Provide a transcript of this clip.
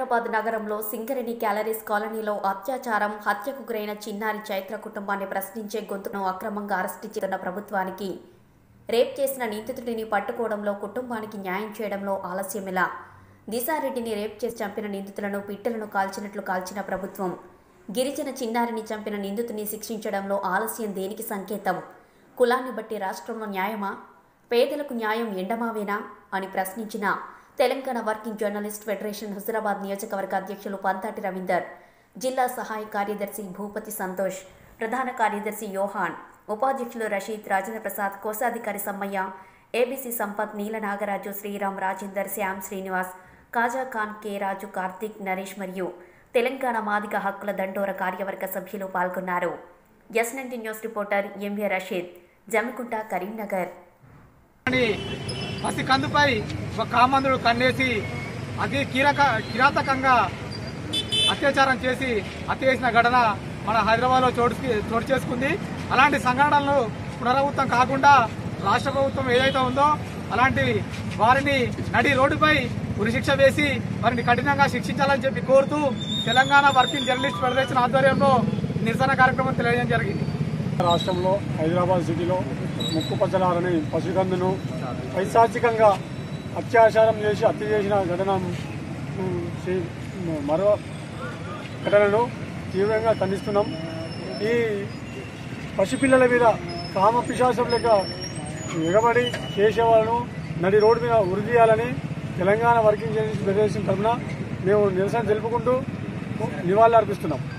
హైదరాబాద్ నగరంలో సింగరేణి క్యాలరీస్ కాలనీలో అత్యాచారం హత్యకు గురైన చిన్నారి చైత్ర కుటుంబాన్ని ప్రశ్నించే గొంతును అక్రమంగా అరెస్టు చేస్తున్న ప్రభుత్వానికి రేప్ చేసిన నిందితుడిని పట్టుకోవడంలో కుటుంబానికి న్యాయం చేయడంలో ఆలస్యమిలా దిశారెడ్డిని రేప్ చేసి చంపిన నిందితులను పిట్టలను కాల్చినట్లు కాల్చిన ప్రభుత్వం గిరిజన చిన్నారిని చంపిన నిందితుని శిక్షించడంలో ఆలస్యం దేనికి సంకేతం కులాన్ని బట్టి రాష్ట్రంలో న్యాయమా పేదలకు న్యాయం ఎండమావేనా అని ప్రశ్నించిన Telangana working journalist federation Huzurabad నియోజకవర్గ అధ్యక్షులు పంతాటి రవీందర్ జిల్లా సహాయ కార్యదర్శి భూపతి సంతోష్ ప్రధాన కార్యదర్శి యోహాన్ ఉపాధ్యక్షులు రషీద్ రాజేంద్ర ప్రసాద్ కోశాధికారి సమ్మయ్య ఏబీసీ సంపత్ నీల నాగరాజు శ్రీరామ్ రాజేందర్ శ్యామ్ శ్రీనివాస్ కాజా ఖాన్ కె రాజు కార్తీక్ నరేష్ మరియు తెలంగాణ మాదిగ హక్కుల దండోర కార్యవర్గ సభ్యులు పాల్గొన్నారు S ninety news reporter MA Rasheed Jammikunta Karimnagar అని పసి కందుపై ఒక కామందుడు కన్నేసి అతి కీలక కిరాతకంగా అత్యాచారం చేసి హత్య చేసిన ఘటన మన హైదరాబాద్లో చోటు చోటు చేసుకుంది అలాంటి సంఘటనలు పునరావృతం కాకుండా రాష్ట్ర ప్రభుత్వం ఏదైతే ఉందో అలాంటి వారిని నడి రోడ్డుపై ఉరిశిక్ష వేసి వారిని కఠినంగా శిక్షించాలని చెప్పి కోరుతూ తెలంగాణ వర్కింగ్ జర్నలిస్ట్ ఫెడరేషన్ ఆధ్వర్యంలో నిరసన కార్యక్రమం తెలియజేయడం జరిగింది రాష్ట్రంలో హైదరాబాద్ సిటీలో ముక్కు పచ్చలారని పసికందును పైశాచికంగా అత్యాచారం చేసి హత్య చేసిన ఘటన ఉమ్, సి- మరో ఘటనను తీవ్రంగా ఖండిస్తున్నాం ఈ పసిపిల్లల మీద కామ పిశాచం లెక్క ఎగబడి చేసేవాళ్ళను నడి రోడ్డు మీద ఉరిదీయాలని తెలంగాణ వర్కింగ్ జర్నలిస్ట్ ఫెడరేషన్ తరఫున మేము నిరసన తెలుపుకుంటూ నివాళులు అర్పిస్తున్నాం